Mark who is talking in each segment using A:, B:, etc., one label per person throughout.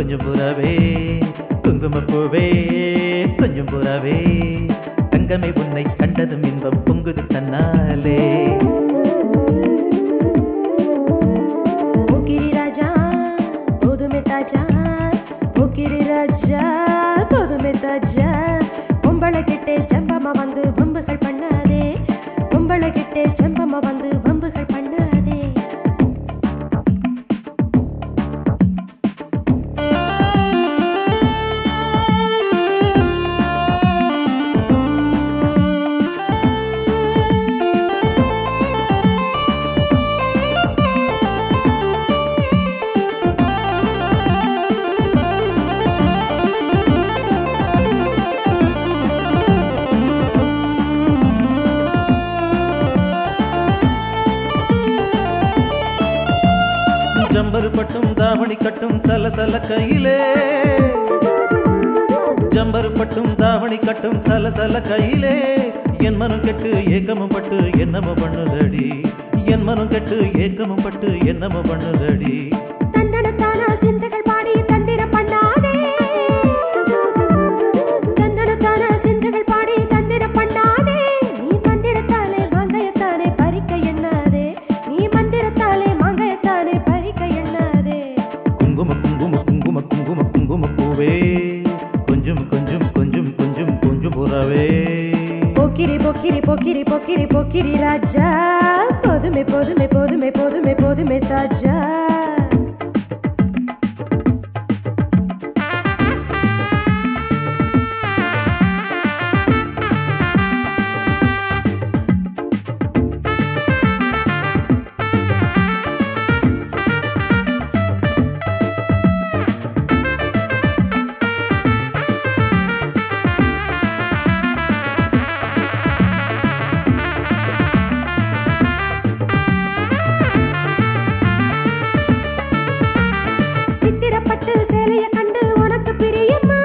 A: கொஞ்சம் புறாவே குங்குமப்பூவே கொஞ்சம் புறாவே தங்கமே உன்னை கண்டதும் இன்பம் பொங்குது தன்னாலே
B: போக்கிரி ராஜா போதுமே தாஜா போக்கிரி ராஜா போதுமே தாஜா பொம்பளை கிட்டே செம்பமா வந்து வம்புகள் பண்ணாதே பொம்பளை கிட்டே செம்பமா வந்து வம்புகள் பண்ணாதே
A: ஜம்பரு பட்டும் தாவணி கட்டும் தல தல கையிலே ஜம்பரு பட்டும் தாவணி கட்டும் தல தல கையிலே என் மனம் கெட்டு ஏக்கமும் பட்டு என்னமோ பண்ணுதடி என் மனம் கெட்டு ஏக்கமும் பட்டு என்னமோ பண்ணுதடி
B: தந்தனத்தானா சிந்தைகள் பாடி தந்திர பண்ணாதே தந்தனத்தானா சிந்தைகள் பாடி தந்திர பண்ணாதே நீ மந்திரத்தாலே மாங்காயத்தானே பறிக்க எண்ணாதே நீ மந்திரத்தாலே மாங்காயத்தானே பறிக்க எண்ணாதே
A: குங்கும குங்கும குங்கும குங்கும குங்கும பூவே கொஞ்சம் கொஞ்சம் கொஞ்சம் கொஞ்சம் கொஞ்சம் புறவே
B: போக்கிரி போக்கிரி போக்கிரி போக்கிரி போக்கிரி ராஜா போதுமே போதுமே போதுமே போதுமே போதுமே தாஜா சித்திரப்பட்டு சேலைய கண்டு உனக்கு பிரியமா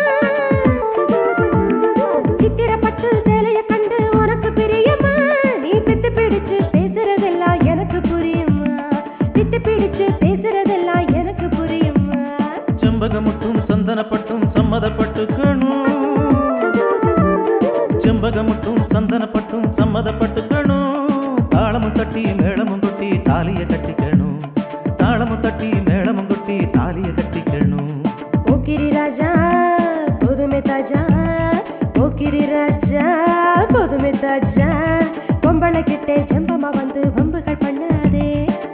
B: சித்திரப்பட்டு சேலைய கண்டு உனக்கு பிரியமா நீ பித்து பிடிச்சு பேசுறதெல்லாம் எனக்கு புரியுமா பித்து பிடிச்சு பேசுறதெல்லாம் எனக்கு புரியுமா
A: செம்பகமுட்டும் சந்தனப்பட்டும் சம்மதப்பட்டுக்கணும் செம்பகமுட்டும் சந்தனப்பட்டும் சம்மதப்பட்டுக்கணும் தாளமும் தட்டி மேளமும் கொட்டி தாலிய கட்டிக்கணும் தாளமும் தட்டி மேளமும் கொட்டி தாலிய கட்டிக்கணும்
B: போக்கிரி ராஜா போதுமே தாஜா போக்கிரி ராஜா போதுமே தாஜா பொம்பளை கிட்டே செம்பமா வந்து வம்புகள் பண்ணாதே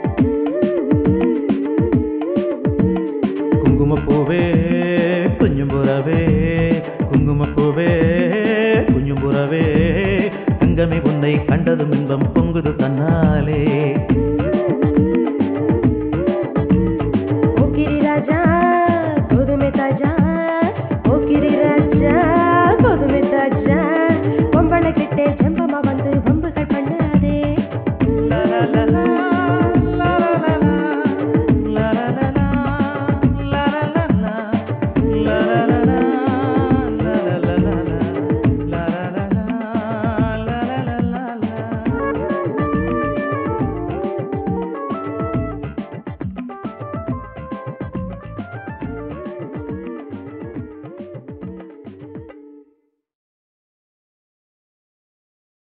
A: குங்குமப்பூவே குஞ்சும்புறவே குங்குமப்பூவே குஞ்சும்புறவே தங்கமே உன்னை கண்டதும் இன்பம் பொங்குது தன்னாலே